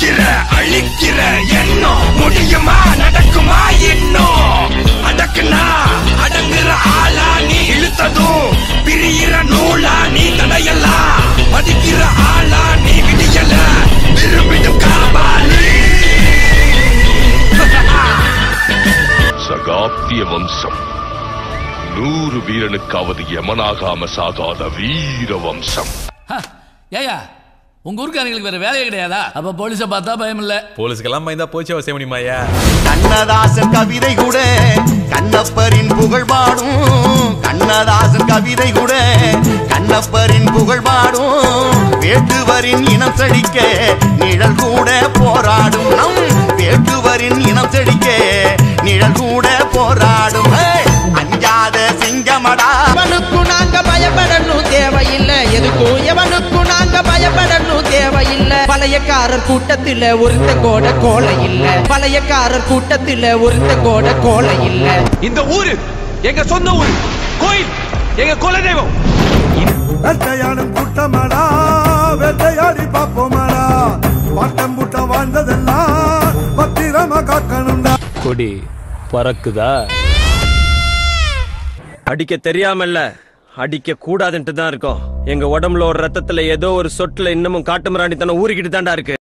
அடிக்கிற அழிக்கிற எண்ணம் முடியுமா நடக்குமா இன்னும் அடக்குனா அடங்குற ஆளா நீ இழுத்ததும் பிரியிற நூலா நீ தடையலாம் மதிக்கிற ஆளா நீ விடியல விரும்பிடும் காபாலி சகாப்திய வம்சம் நூறு வீரனுக்காவது யமனாகாம சாகாத வீர வம்சம் ஏயா உங்க ஊருக்காரங்களுக்கு வேற வேலையே கிடையாதா அப்ப போலீஸ பார்த்தா பயம் இல்ல போலீஸ்க்கெல்லாம் பயந்தா போச்சு அவசியம் முடியுமாயா கண்ணதாசன் கவிதை கூட கண்ணப்பரின் புகழ் பாடும் கண்ணதாசன் கவிதை கூட கண்ணப்பரின் புகழ் பாடும் வேட்டுவரின் இனம் செழிக்க நிழல் கூட போராடும் நம் வேட்டுவரின் இனம் செழிக்க நிழல் கூட போராடும் ஏய், அஞ்சாத சிங்கமடா எவனுக்கும் நாங்க பயப்படணும் தேவையில்லை எதுக்கும் எவனுக்கும் நாங்க பயப்படணும் தேவையில்லை பழையக்காரர் கூட்டத்துல ஒருத்த கோட கோலை இல்ல பழையக்காரர் கூட்டத்துல ஒருத்த கோட கோலை இல்ல இந்த ஊரு எங்க சொந்த ஊரு கோயில் எங்க குலதெய்வம் வேட்டையாடும் கூட்டமாடா வேட்டையாடி பார்ப்போமாடா பாட்டம் பூட்டம் வாழ்ந்ததெல்லாம் பத்திரமா காக்கணும்டா கொடி பறக்குதா அடிக்க தெரியாமல்ல அடிக்க கூடாதுன்ட்டு தான் இருக்கோம் எங்க உடம்புல ஒரு ரத்தத்துல ஏதோ ஒரு சொட்டுல இன்னமும் காட்டு மிராண்டித்தனம் ஊறிக்கிட்டு தான்டா இருக்கு